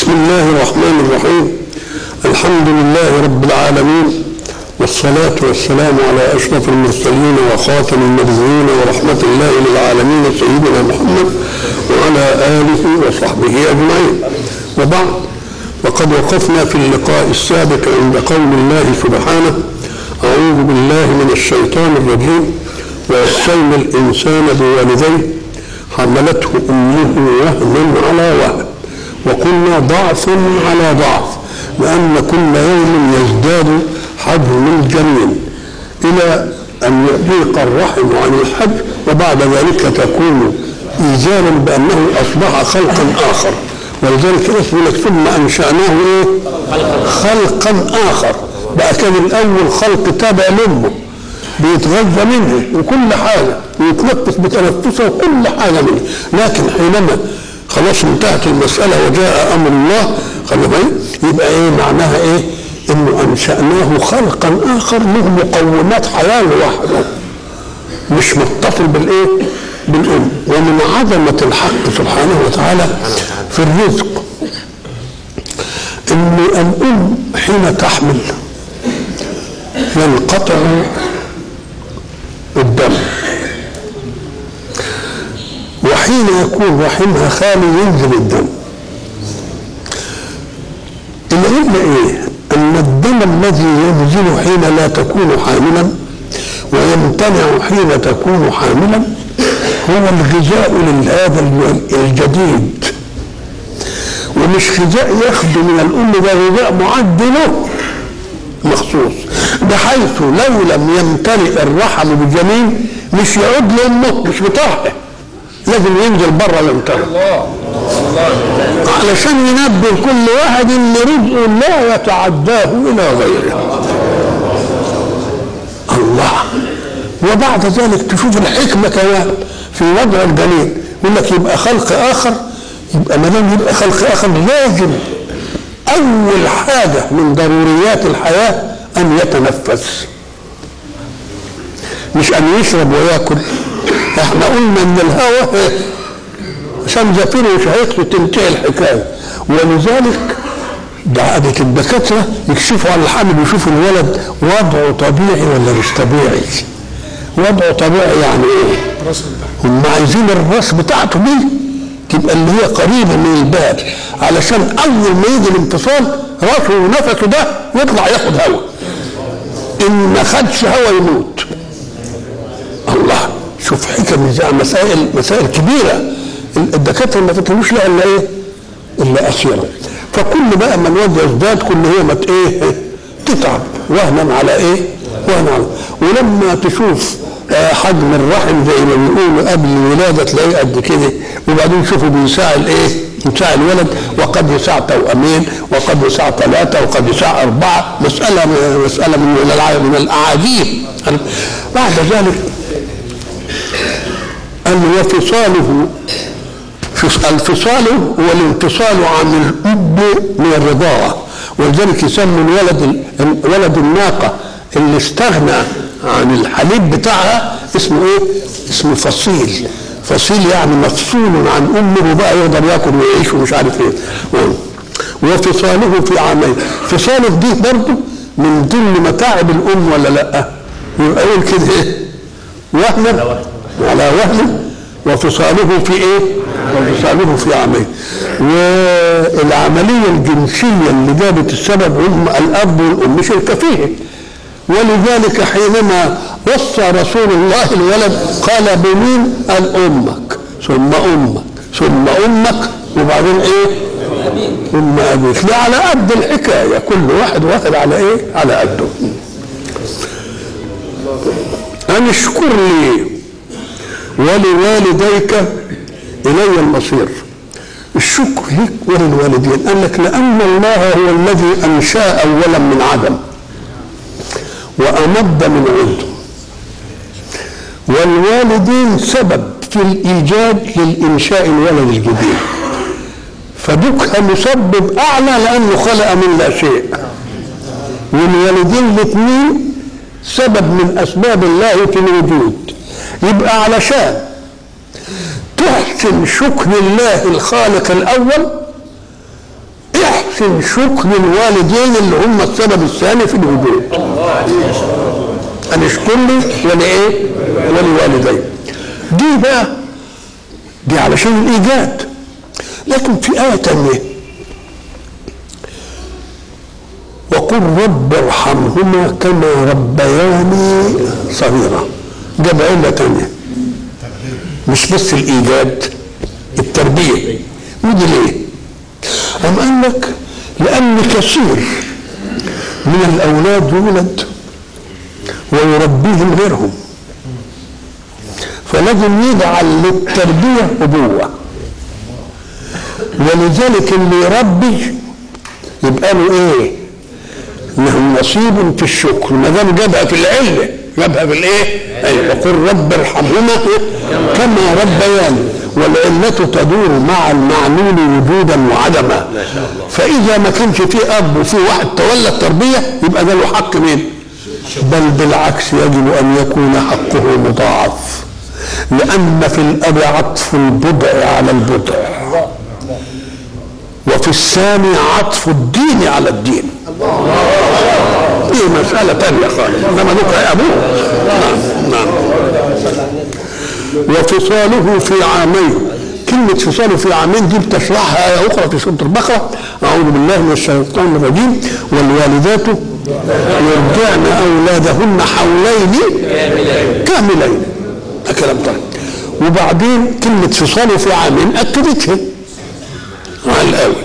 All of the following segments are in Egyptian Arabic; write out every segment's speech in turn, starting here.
بسم الله الرحمن الرحيم الحمد لله رب العالمين والصلاة والسلام على أشرف المرسلين وخاتم النبيين ورحمة الله للعالمين سيدنا محمد وعلى آله وصحبه أجمعين وبعد وقد وقفنا في اللقاء السابق عند قول الله سبحانه أعوذ بالله من الشيطان الرجيم ويستلم الإنسان بوالديه حملته أمه وهنا على وهن وقلنا ضعف على ضعف لأن كل يوم يزداد حجم الجنين إلى أن يضيق الرحم عن الحج وبعد ذلك تكون إيجابا بأنه أصبح خلقا آخر ولذلك اسمه لك ثم أنشأناه إيه؟ خلقا آخر بقى كان الأول خلق تابع لأمه بيتغذى منه وكل حاجة ويتنفس بتنفسه وكل حاجة منه لكن حينما خلاص انتهت المسألة وجاء أمر الله خلي بالك يبقى إيه معناها إيه؟ إنه أنشأناه خلقا آخر له مقومات حياة لوحده مش متصل بالإيه؟ بالأم ومن عظمة الحق سبحانه وتعالى في الرزق إن الأم حين تحمل ينقطع الدم وحين يكون رحمها خالي ينزل الدم العلم ايه ان الدم الذي ينزل حين لا تكون حاملا ويمتنع حين تكون حاملا هو الغذاء لهذا الجديد ومش غذاء ياخده من الام ده غذاء معد له مخصوص بحيث لو لم يمتلئ الرحم بجنين مش يعود لامه مش بتاعها لازم ينزل بره يمتلئ علشان ينبه كل واحد ان رزق لا يتعداه الى غيره الله وبعد ذلك تشوف الحكمه كمان في وضع الجنين يقول لك يبقى خلق اخر يبقى ما دام يبقى خلق اخر لازم اول حاجه من ضروريات الحياه ان يتنفس مش ان يشرب وياكل احنا قلنا ان الهواء عشان زفير مش هيخلو تنتهي الحكايه ولذلك دعابة الدكاترة يكشفوا على الحامل ويشوفوا الولد وضعه طبيعي ولا مش طبيعي وضعه طبيعي يعني ايه هم عايزين الراس بتاعته دي تبقى اللي هي قريبة من الباب علشان أول ما يجي الانفصال راسه ونفسه ده يطلع ياخد هواء إن ما خدش هواء يموت الله شوف حكم ازاي مسائل مسائل كبيرة الدكاترة ما تكلموش لها إلا إيه؟ إلا أخيرا فكل بقى ما الواد يزداد كل هي ما إيه؟ تتعب وهنا على إيه؟ وهنا على ولما تشوف حجم الرحم زي ما بيقولوا قبل الولاده تلاقيه قد كده وبعدين شوفوا بيساع الايه؟ يساع الولد وقد يساع توأمين وقد يساع ثلاثه وقد يساع اربعه مساله مساله من من الاعاجيب بعد ذلك قال وفصاله الفصال هو الانفصال عن الاب من الرضاعه ولذلك يسموا الولد ولد الناقه اللي استغنى عن الحليب بتاعها اسمه ايه؟ اسمه فصيل فصيل يعني مفصول عن امه بقى يقدر ياكل ويعيش ومش عارف ايه وفصاله في عامين فصاله دي برضه من ضمن متاعب الام ولا لا؟ يبقى يقول كده ايه؟ وهنا على وهن وفصاله في ايه؟ وفصاله في عامين والعمليه الجنسيه اللي جابت السبب هم الاب والام شركه فيه ولذلك حينما وصى رسول الله الولد قال بمين قال امك ثم امك ثم امك وبعدين ايه ثم ابيك لا على قد الحكايه كل واحد واخد على ايه على قده ان اشكر لي ولوالديك الي المصير الشكر لك وللوالدين قال لك لان الله هو الذي انشا اولا من عدم وأمد من عنده والوالدين سبب في الإيجاد للإنشاء الولد الجديد فدك مسبب أعلى لأنه خلق من لا شيء والوالدين الاثنين سبب من أسباب الله في الوجود يبقى علشان تحسن شكر الله الخالق الأول احسن شكر الوالدين اللي هم السبب الثاني في الوجود ان اشكر لي ولايه ولوالدي دي بقى دي علشان الايجاد لكن في ايه تانيه وقل رب ارحمهما كما ربياني صغيرا جاب علة تانية مش بس الإيجاد التربية ودي ليه؟ أم قال لك لأن كثير من الأولاد يولد ويربيهم غيرهم فلازم يجعل للتربية أبوة ولذلك اللي يربي يبقى له ايه؟ له نصيب في الشكر ما دام جابها في العله جابها في الايه؟ ايوه وقل رب ارحمهما كما ربياني والعلة تدور مع المعلول وجودا وعدما فإذا ما كانش في أب وفي واحد تولى التربية يبقى ده له حق مين؟ بل بالعكس يجب أن يكون حقه مضاعف لأن في الأب عطف البضع على البضع وفي الثاني عطف الدين على الدين دي مسألة تانية خالص إنما نقع أبوه نعم نعم وفصاله في عامين كلمة فصاله في عامين دي بتشرحها آية أخرى في سورة البقرة أعوذ بالله من الشيطان الرجيم والوالدات يرضعن أولادهن حولين كاملين ده كلام طيب وبعدين كلمة فصاله في عامين أكدتها على الأول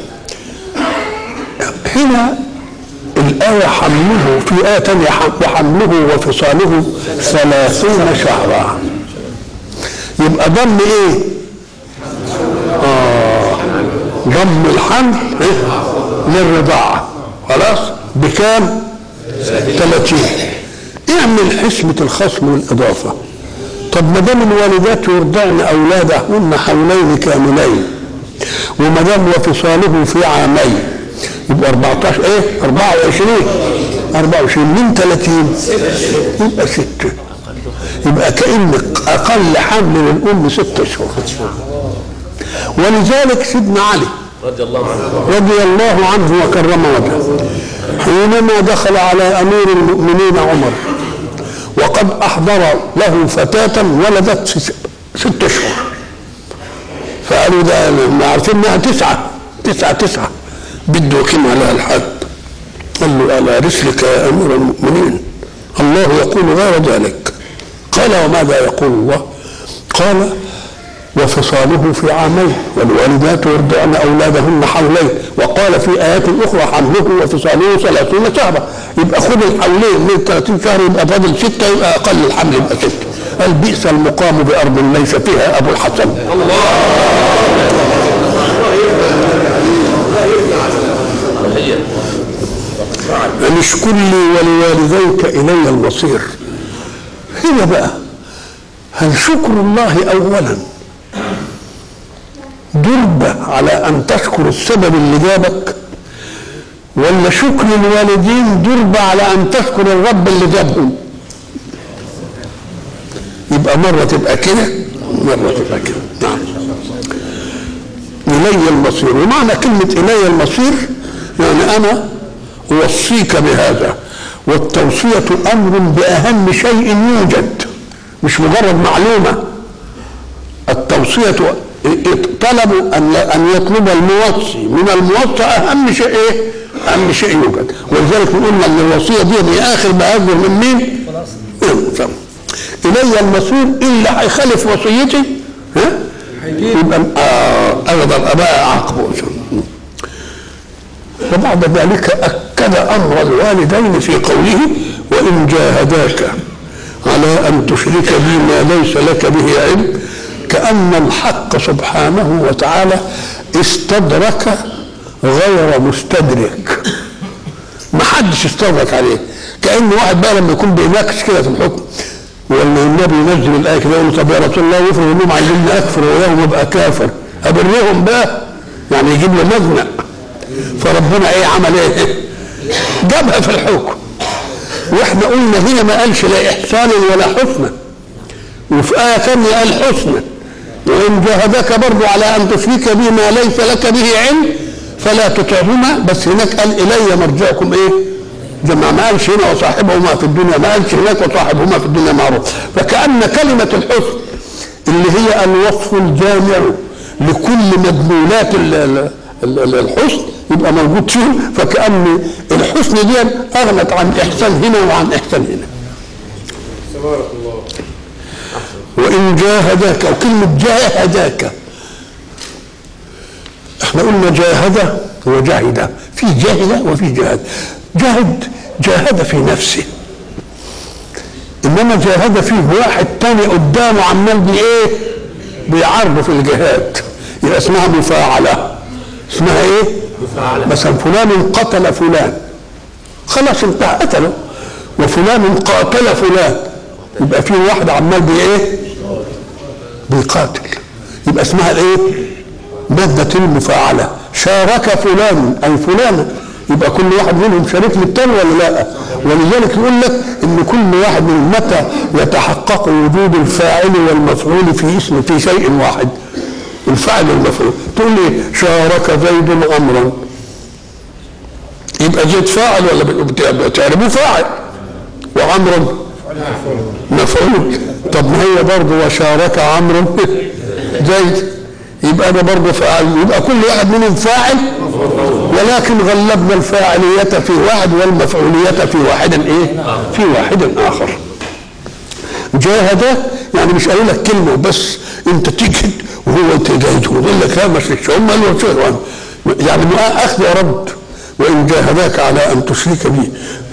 هنا الآية حمله في آية تانية وحمله وفصاله ثلاثون شهرا يبقى ضم ايه؟ آه ضم الحمل إيه؟ للرضاعة خلاص بكام؟ 30 اعمل حسبة الخصم والإضافة طب ما دام الوالدات يرضعن أولادهن حولين كاملين وما دام وفصاله في عامين يبقى 14 ايه 24 24 من 30 يبقى 6 يبقى كأن أقل حمل للأم ست أشهر ولذلك سيدنا علي رضي الله عنه رضي الله عنه وكرم وجهه حينما دخل على أمير المؤمنين عمر وقد أحضر له فتاة ولدت في ست أشهر فقالوا ده ما عارفين انها تسعة تسعة تسعة بده يقيم عليها الحد قال له على رسلك يا امير المؤمنين الله يقول غير ذلك قال وماذا يقول الله قال وفصاله في عامين والوالدات يرضعن اولادهن حولين وقال في ايات اخرى حمله وفصاله ثلاثون شهرا يبقى خذ الحولين من 30 شهر يبقى فاضل سته يبقى اقل الحمل يبقى سته قال بئس المقام بارض ليس فيها ابو الحسن أن اشكر لي ولوالديك إلي المصير هنا بقى هل شكر الله أولا دربة على أن تشكر السبب اللي جابك ولا شكر الوالدين دربة على أن تشكر الرب اللي جابهم يبقى مرة تبقى كده مرة تبقى كده نعم إلي المصير ومعنى كلمة إلي المصير يعني أنا أوصيك بهذا والتوصية أمر بأهم شيء يوجد مش مجرد معلومة التوصية طلب أن أن يطلب الموصي من الموصى أهم شيء إيه؟ أهم شيء يوجد ولذلك قلنا أن الوصية دي هي آخر ما يصدر من مين؟ خلاص إلي المصير اللي هيخالف وصيتي ها؟ يبقى آه أيضا أباء عاقبه وبعد ذلك أكد أمر الوالدين في قوله وإن جاهداك على أن تشرك بي ما ليس لك به علم كأن الحق سبحانه وتعالى استدرك غير مستدرك ما حدش استدرك عليه كأن واحد بقى لما يكون بيناقش كده في الحكم ولا النبي ينزل الآية كده يقول طب يا رسول الله يفرض انهم عايزين اكفر ويوم ابقى كافر ابرهم بقى يعني يجيب له مزنق فربنا ايه عمل ايه جابها في الحكم واحنا قلنا هنا ما قالش لا احسان ولا حسنى وفي آية ثانية قال حسنى وإن جاهدك برضو على أن تشرك بي ما ليس لك به علم فلا تطعهما بس هناك قال الي مرجعكم ايه جمع ما قالش هنا وصاحبهما في الدنيا ما قالش هناك وصاحبهما في الدنيا معروف فكأن كلمة الحسن اللي هي الوصف الجامع لكل مدلولات ال- ال- ال- الحسن يبقى موجود فيه فكأن الحسن دي أغنت عن إحسان هنا وعن إحسان هنا تبارك الله وإن جاهداك وكلمة جاهداك احنا قلنا جاهد وجاهد في جاهد وفي جاهد جاهد جاهد في نفسه انما جاهد فيه واحد تاني قدامه عمال بايه بيعرضه في الجهاد يبقى اسمها مفاعله اسمها ايه مثلا فلان قتل فلان خلاص انتهى قتله وفلان قاتل فلان يبقى في واحد عمال بايه بيقاتل يبقى اسمها الايه مادة المفاعلة شارك فلان أي فلانا يبقى كل واحد منهم شريك للتاني ولا لا ولذلك يقول لك ان كل واحد من متى يتحقق وجود الفاعل والمفعول في اسم في شيء واحد الفاعل والمفعول تقول لي شارك زيد امرا يبقى زيد فاعل ولا بت- بتعرفوه فاعل وعمرا مفعول طب ما هي برضه وشارك عمرو زيد يبقى ده برضه فاعل يبقى كل واحد منهم فاعل ولكن غلبنا الفاعلية في واحد والمفعولية في واحد ايه؟ في واحد اخر. جاهد يعني مش قالوا لك كلمة بس انت تجهد وهو تجاهد يقول لك لا مش هم قالوا شيء يعني ما اخذ رد وان جاهداك على ان تشرك بي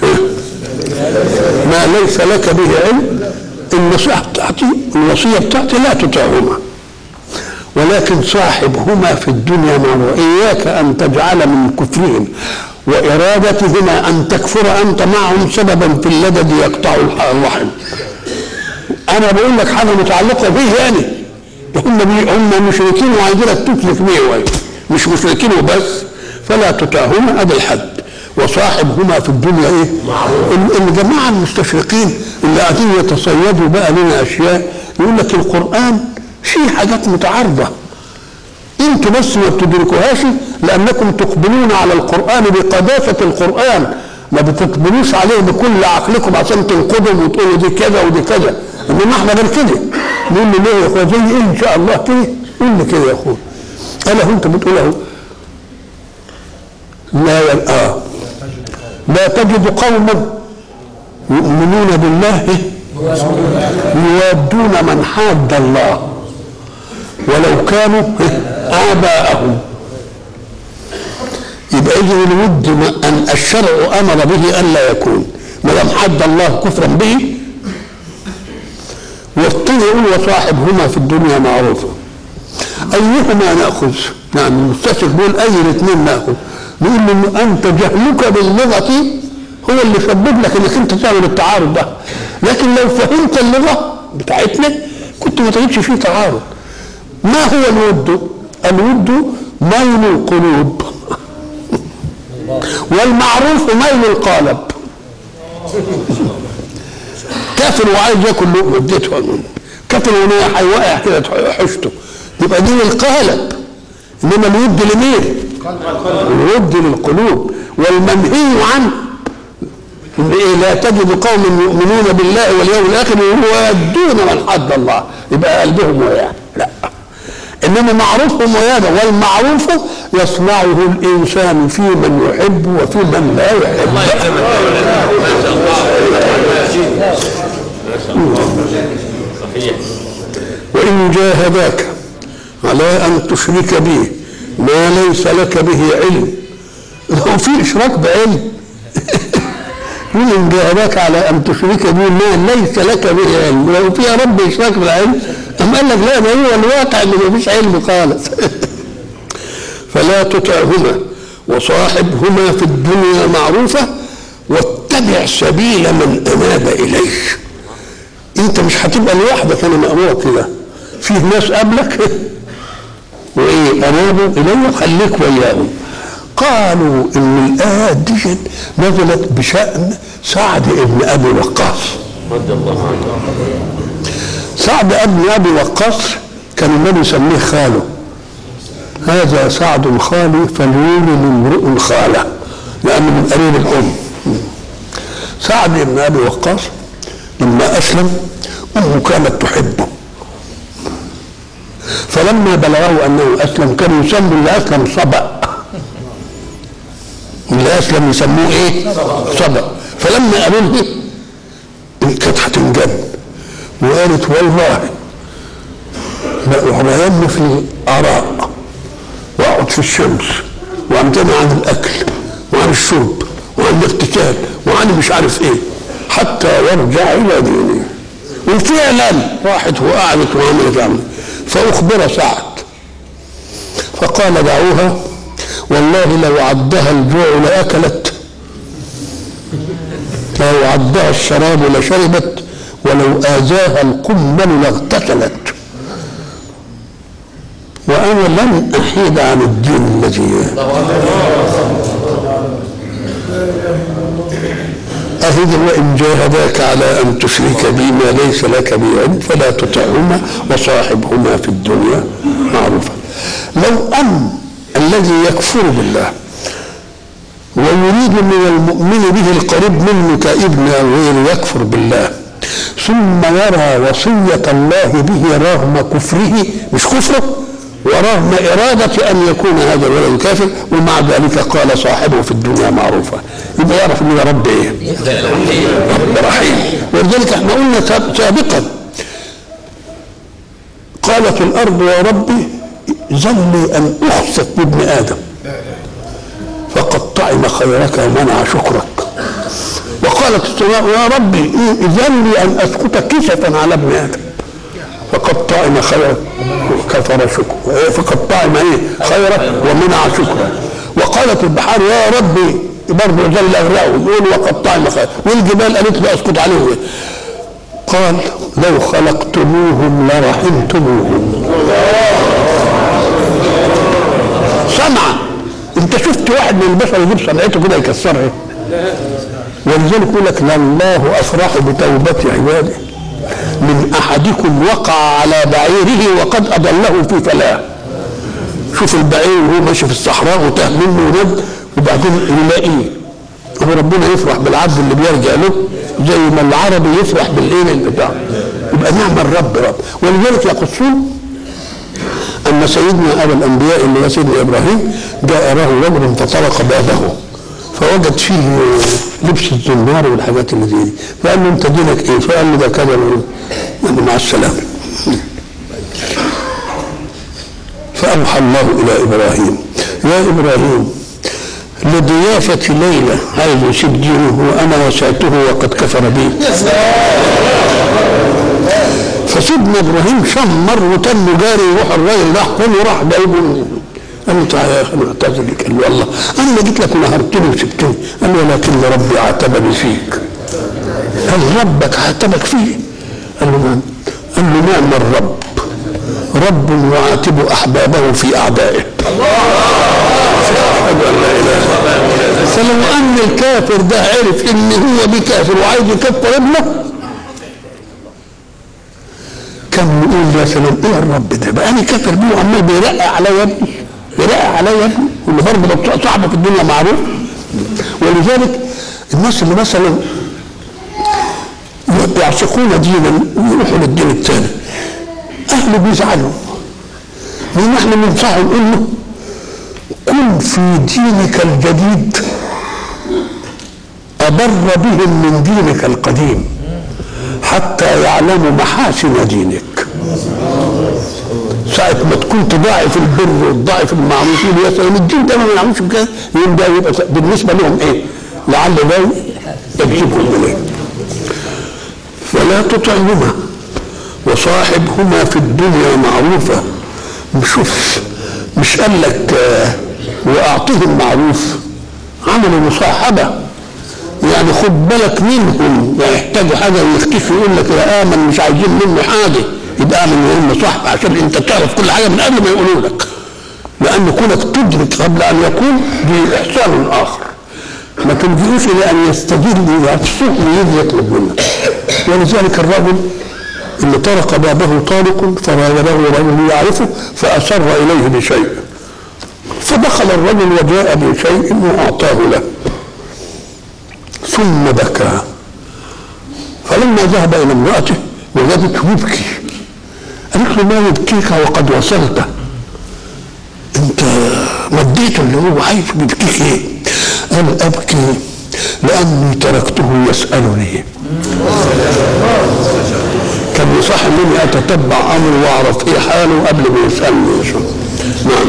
ما ليس لك به علم النصيحة بتاعتي الوصية بتاعتي لا تطعهما ولكن صاحبهما في الدنيا معروف إياك أن تجعل من كفرهم وإرادتهما أن تكفر أنت معهم سببا في اللدد يقطع الح- الرحم أنا بقول لك حاجة متعلقة به يعني هم بي هم مشركين وعايزينك تشرك بيه مش مشركين وبس فلا تطعهما هذا الحد وصاحبهما في الدنيا ايه؟ ال- الجماعه المستشرقين اللي قاعدين يتصيدوا بقى لنا اشياء يقول لك القران فيه حاجات متعارضه انتوا بس ما بتدركوهاش لانكم تقبلون على القران بقداسه القران ما بتقبلوش عليه بكل عقلكم عشان تنقضوا وتقولوا دي كذا ودي كذا انما احنا غير كده نقول له ليه يا اخويا زي ايه ان شاء الله كده قول لي كده يا اخويا قال له انت بتقول اهو لا ي- اه لا تجد قوما يؤمنون بالله يوادون من حاد الله ولو كانوا آباءهم يبقى إذن الود ما- أن الشرع أمر به ألا يكون ما دام حد الله كفرا به والطين يقول وصاحبهما في الدنيا معروفة أيهما نأخذ؟ يعني المستشرق بيقول أي الاثنين نأخذ نقول له إنه أنت جهلك باللغة هو اللي سبب لك إنك أنت تعمل التعارض ده لكن لو فهمت اللغة بتاعتنا كنت ما تجدش فيه تعارض ما هو الود؟ الود ميل القلوب والمعروف ميل القالب كافر وعايز ياكل لقمه اديته كافر وانا هيوقع كده حشته يبقى دي القالب انما الود لمين؟ الود للقلوب والمنهي عنه إن إيه لا تجد قوم يؤمنون بالله واليوم الاخر يودون من حد الله يبقى قلبهم وياه لا انما معروفهم ويانا والمعروف يصنعه الانسان في من يحب وفي من لا يحب الله يكرمك ما شاء الله ما شاء الله صحيح وإن جاهداك على أن تشرك به ما ليس لك به علم لو في إشراك بعلم يقول إن جاهداك على أن تشرك به ما ليس لك به علم لو في يا رب إشراك بالعلم أم قال لك لا ده هو الواقع إن ما فيش علم خالص فلا تطعهما وصاحبهما في الدنيا معروفة واتبع سبيل من أناب إليك انت مش هتبقى لوحدك انا مأمور كده فيه ناس قبلك وايه انابوا الي خليك وياهم قالوا ان الايات دي نزلت بشان سعد ابن ابي وقاص رضي الله عنه سعد ابن ابي وقاص كان النبي يسميه خاله هذا سعد خالي فليولي لامرؤ خاله لأنه من قريب الأم سعد بن أبي وقاص لما أسلم أمه كانت تحبه فلما بلغه أنه أسلم كانوا يسموا اللي أسلم صبأ اللي أسلم يسموه إيه؟ صبأ فلما قالوا له كانت هتنجن وقالت والله لأغرين في الآراء وأقعد في الشمس وأمتنع عن الأكل وعن الشرب وعن الاغتسال وعن مش عارف إيه حتى يرجع إلى دينه وفعلا راحت وقعدت وعملت عمل فأخبر سعد فقال دعوها والله لو عضها الجوع لأكلت لو عضها الشراب لشربت ولو آذاها القمل لاغتسلت وأنا لن أحيد عن الدين الذي أهد وإن جاهداك على أن تشرك بي ما ليس لك به علم فلا تطعهما وصاحبهما في الدنيا معروفا لو أن الذي يكفر بالله ويريد من المؤمن به القريب منه كابن أو غيره يكفر بالله ثم يرى وصية الله به رغم كفره مش كفره ورغم إرادة أن يكون هذا الولد كافر ومع ذلك قال صاحبه في الدنيا معروفا يبقى يعرف أن رب إيه؟ رب رحيم ولذلك احنا قلنا سابقا قالت الأرض يا ربي ذلي أن أخسف بابن آدم فقد طعم خيرك ومنع شكرك وقالت السماء يا ربي ذلي أن أسقط كسفا على ابن آدم فقد طعم خيرك كفر شكر فقد طعم ايه خيرك ومنع شكرك وقالت البحار يا ربي برضه جل اغرقه يقول وقد طعم خيرك والجبال قالت له اسقط عليهم إيه؟ قال لو خلقتموهم لرحمتموهم سمعا انت شفت واحد من البشر يجيب صنعته كده يكسرها ولذلك يقول لك لله افرح بتوبه عباده من احدكم وقع على بعيره وقد اضله في فلاه شوف البعير وهو ماشي في الصحراء وتاه منه ونب وبعدين يلاقيه هو ربنا يفرح بالعبد اللي بيرجع له زي ما العربي يفرح بالايه البتاع يبقى نعم الرب رب ولذلك يقصون ان سيدنا ابا الانبياء اللي هو سيدنا ابراهيم جاء له رجل فطرق بابه فوجد فيه لبس الزنار والحاجات اللي زي دي فقال له انت دينك ايه؟ فقال له ده كذا يعني مع السلامه فأوحى الله إلى إبراهيم يا إبراهيم لضيافة ليلى عايز يسيب دينه وأنا وسعته وقد كفر بي فسيدنا إبراهيم شمر وتم جاري يروح الراجل راح كله راح جايبه قال له تعالى يا اخي انا اعتذر لك قال له الله انا ما جيت لك ونهرتني وسبتني قال له ولكن ربي عاتبني فيك قال ربك عاتبك فيه قال له نعم قال له نعم الرب رب يعاتب احبابه في اعدائه فلو ان الكافر ده عرف ان هو بكافر وعايز يكفر ابنه كان يقول يا سلام ايه الرب ده بقى انا كافر بيه وعمال بيرقع عليا ابني بيرقع عليا ابني واللي برضه صاحبه في الدنيا معروف ولذلك الناس اللي مثلا يعشقون دينا ويروحوا للدين الثاني اهله بيزعلوا لان احنا بننصحه نقول له كن في دينك الجديد أبر بهم من دينك القديم حتى يعلموا محاسن دينك ساعة ما تكون تضاعف البر وتضاعف المعروف يا سلام الدين ده ما يعملش كده يوم ده يبقى بالنسبة لهم ايه؟ لعل ده يجذبهم اليه فلا تطعهما وصاحبهما في الدنيا معروفة شوف مش قال لك آه واعطهم معروف عملوا مصاحبه يعني خد بالك منهم يعني يحتاجوا حاجه ويختفوا يقول لك يا امن مش عايزين منه حاجه يبقى اعمل منهم مصاحبه عشان انت تعرف كل حاجه من قبل ما يقولوا لك لان كونك تدرك قبل ان يقول دي احسان اخر ما تلجئوش الى ان يستجيب لنفسه ويجي يطلب منك ولذلك الرجل اللي طرق بابه طارق فراوده رجل يعرفه فأسر إليه بشيء فدخل الرجل وجاء بشيء واعطاه له ثم بكى فلما ذهب الى امراته وجدته يبكي قالت له ما يبكيك وقد وصلت انت وديته اللي هو عايز بيبكيك ايه قال ابكي لاني تركته يسالني كان يصح مني اتتبع امره واعرف ايه حاله قبل ما يسالني نعم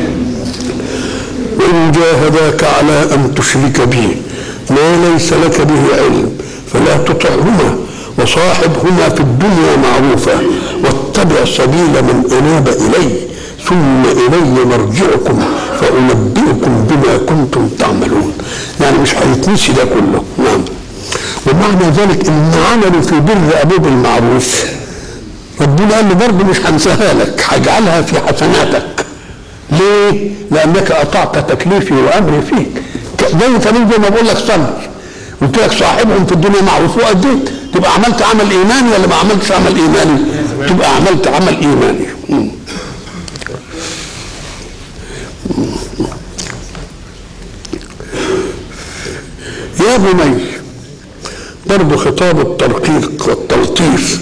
وان جاهداك على ان تشرك بي ما ليس لك به علم فلا تطعهما وصاحبهما في الدنيا معروفا واتبع سبيل من اناب الي ثم الي مرجعكم فانبئكم بما كنتم تعملون يعني مش هيتنسي ده كله نعم ومعنى ذلك ان عملوا في بر ابوه بالمعروف ربنا قال له برضه مش هنساها لك هجعلها في حسناتك ليه؟ لانك اطعت تكليفي وامري فيك زي فريق زي ما بقول لك صبر قلت لك صاحبهم في الدنيا معروف واديت تبقى عملت عمل ايماني ولا ما عملتش عمل ايماني؟ تبقى عملت عمل ايماني مم. يا بني برضه خطاب الترقيق والتلطيف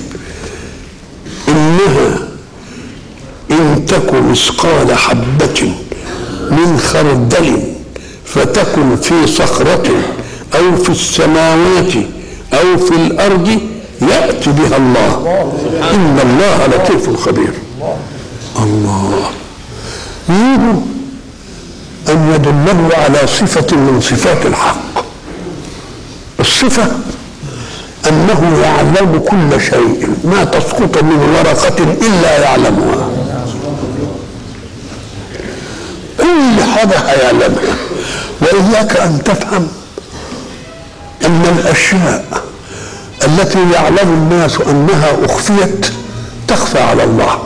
انها ان تك مثقال حبه من خردل فتكن في صخره او في السماوات او في الارض ياتي بها الله ان الله لطيف خبير الله يريد ان يدله على صفه من صفات الحق الصفة أنه يعلم كل شيء ما تسقط من ورقة إلا يعلمها كل حاجة هيعلمها وإياك أن تفهم أن الأشياء التي يعلم الناس أنها أخفيت تخفى على الله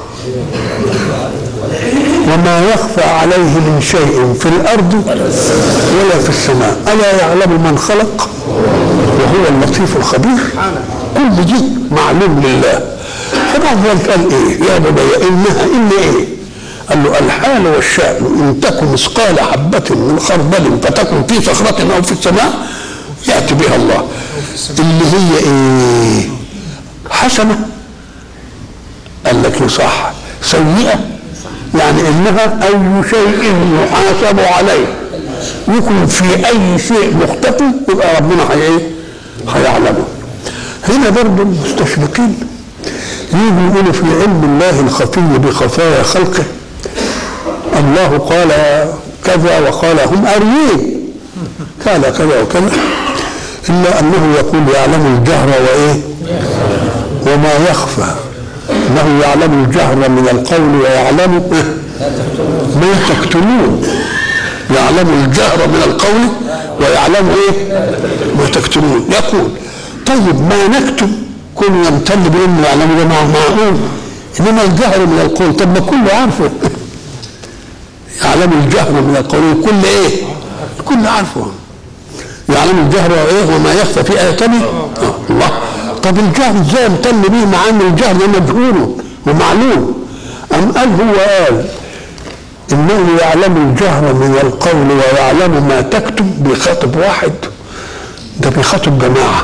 وما يخفى عليه من شيء في الأرض ولا في السماء ألا يعلم من خلق وهو اللطيف الخبير كل دي معلوم لله فبعد ذلك قال ايه يا بني انها ان ايه قال له الحال والشأن ان تكن مثقال حبة من خردل فتكن في صخرة او في السماء يأتي بها الله اللي هي ايه حسنة قال لك صح سيئة يعني انها اي شيء يحاسب عليه يكون في اي شيء مختفي يبقى ربنا هي ايه؟ هيعلمه. هنا برضه المستشرقين يجوا يقولوا في علم الله الخفي بخفايا خلقه الله قال كذا وقال هم أريين قال كذا وكذا إلا أنه يقول يعلم الجهر وإيه وما يخفى أنه يعلم الجهر من القول ويعلم ما تكتمون يعلم الجهر من القول ويعلم ايه ما تكتمون يقول طيب ما نكتم كل يمتل بانه يعلم ده معقول انما الجهر من القول طب ما كله عارفه يعلم الجهر من القول كل ايه كل عارفه يعلم الجهر وايه وما يخفى في ايه تانية آه الله طب الجهر ازاي يمتل به مع ان الجهر ده مجهول ومعلوم ام قال هو قال انه يعلم الجهر من القول ويعلم ما تكتب بخاطب واحد ده بيخاطب جماعه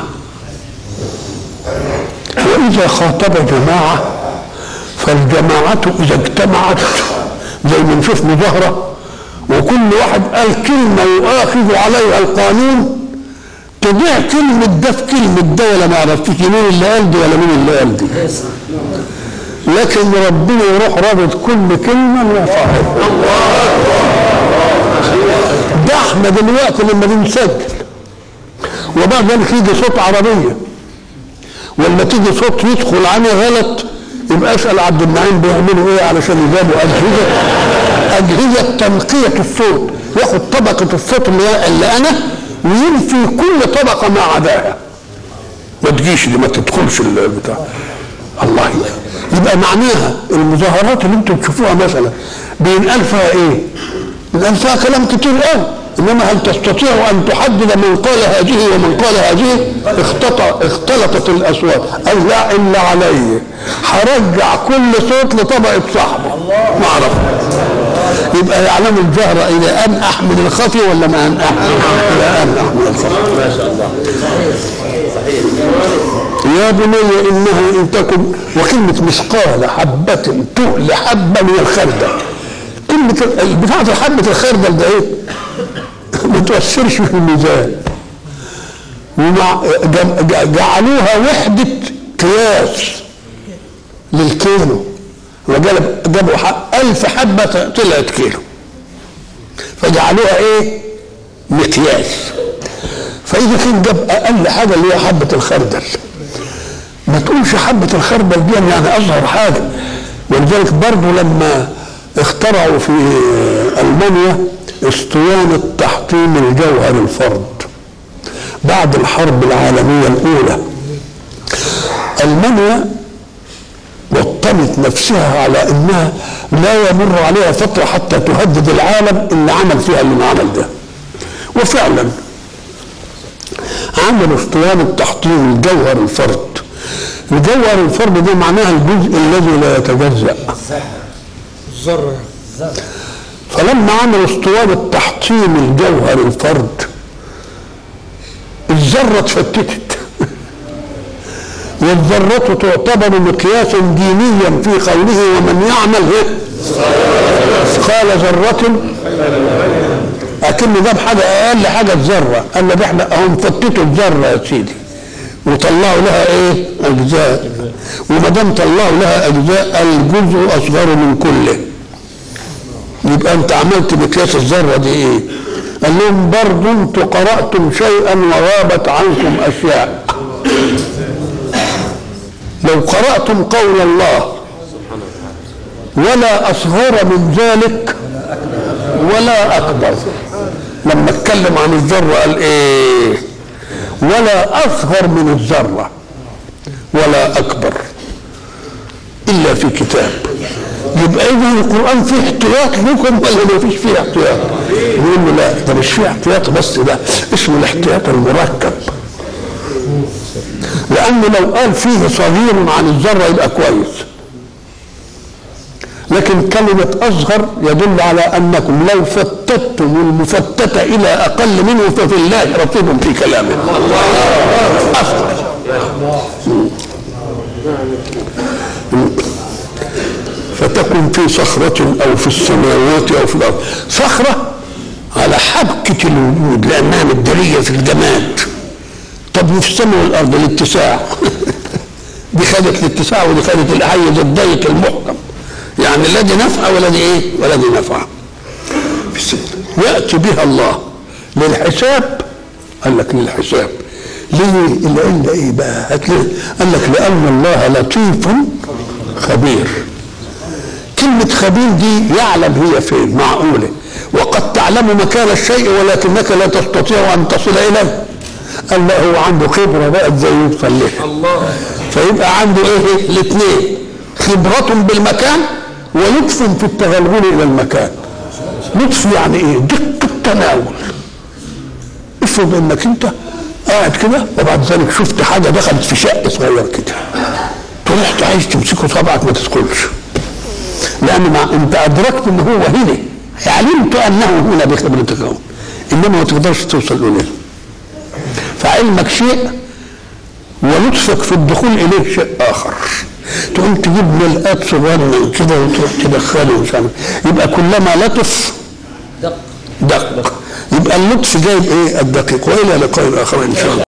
واذا خاطب جماعه فالجماعه اذا اجتمعت زي ما نشوف مظاهره وكل واحد قال كلمه يؤاخذ عليها القانون تضيع كلمة ده في كلمة ده ولا ما عرفتش مين اللي قال دي ولا مين اللي قال دي لكن ربنا يروح رابط كل كلمة وصاحبها ده احنا دلوقتي لما بنسجل وبعد ذلك يجي صوت عربية ولا تيجي صوت يدخل عني غلط يبقى اسال عبد النعيم بيعملوا ايه علشان يجابوا اجهزه اجهزه تنقيه الصوت ياخد طبقه الصوت اللي, اللي انا وينفي كل طبقه ما عداها ما تجيش دي ما تدخلش البتاع الله يبقى معناها المظاهرات اللي انتم تشوفوها مثلا بينقال فيها ايه؟ بينقال فيها كلام كتير قوي انما هل تستطيع ان تحدد من قال هذه ومن قال هذه اختلط اختلطت الاصوات قال لا الا علي هرجع كل صوت لطبقه صاحبه ما اعرف يبقى يعلم الجهر الى ان احمل الخفي ولا ما ان احمل الى ان احمل الخفي ما شاء الله صحيح يا بني انها ان تكن وكلمه مثقال حبه تؤل حبه من الخردل كلمه بتاعه حبه الخردل ده ايه؟ ما تؤثرش في الميزان ومع جم- ج- جعلوها وحده قياس للكيلو وجاب جابوا ح- ألف حبة طلعت كيلو فجعلوها إيه؟ مقياس فإذا كان جاب أقل حاجة اللي هي حبة الخردل ما تقولش حبة الخردل دي يعني أصغر حاجة ولذلك برضه لما اخترعوا في ألمانيا اسطوانة تحطيم الجوهر الفرد بعد الحرب العالمية الأولى ألمانيا وطنت نفسها على انها لا يمر عليها فتره حتى تهدد العالم اللي عمل فيها اللي عمل ده وفعلا عملوا اسطوانه تحطيم الجوهر الفرد الجوهر الفرد ده معناها الجزء الذي لا يتجزا ذرة فلما عملوا اسطوانه تحطيم الجوهر الفرد الذره اتفتتت والذرة تعتبر مقياسا دينيا في قوله ومن يعمل إيه؟ مثقال ذرة أكن جاب حاجة أقل حاجة الذرة قال لك احنا هم فتتوا الذرة يا سيدي وطلعوا لها ايه؟ أجزاء وما دام طلعوا لها أجزاء الجزء أصغر من كله يبقى أنت عملت مقياس الذرة دي إيه؟ قال لهم برضه أنتوا قرأتم شيئا وغابت عنكم أشياء لو قرأتم قول الله ولا أصغر من ذلك ولا أكبر لما اتكلم عن الذرة قال إيه ولا أصغر من الذرة ولا أكبر إلا في كتاب يبقى إذا القرآن فيه احتياط لكم ولا ما فيش فيه احتياط؟ يقول له لا ده مش فيه احتياط بس ده اسمه الاحتياط المركب لأنه لو قال فيه صغير عن الذرة يبقى كويس لكن كلمة أصغر يدل على أنكم لو فتتم المفتت إلى أقل منه ففي الله رقيب في كلامه أصغر فتكن في صخرة أو في السماوات أو في الأرض صخرة على حبكة الوجود لأنها مدارية في الجماد طب وفي السماء والأرض الاتساع دي خدت الاتساع ودي خدت الحيز الضيق المحكم يعني لا دي نفع ولا دي ايه ولا دي نفع في السماء. يأتي بها الله للحساب قال لك للحساب ليه لأن ايه بقى هتلاقي قال لك لأن الله لطيف خبير كلمة خبير دي يعلم هي فين معقولة وقد تعلم مكان الشيء ولكنك لا تستطيع أن تصل إليه قال لا هو عنده خبرة بقى ازاي يوصل لها الله فيبقى عنده ايه الاثنين خبرة بالمكان ولطف في التغلغل إلى المكان لطف يعني ايه دقة تناول افرض انك انت قاعد كده وبعد ذلك شفت حاجة دخلت في شق صغير كده رحت عايز تمسكه صبعك ما تدخلش لان ما انت ادركت ان هو هنا علمت انه هنا بخبرتك هو انما ما تقدرش توصل اليه فعلمك شيء ولطفك في الدخول اليه شيء اخر تقوم تجيب ملقات صغيره كده وتروح تدخله مش عارف يبقى كلما لطف دق دق يبقى اللطف جايب ايه الدقيق والى لقاء اخر ان شاء الله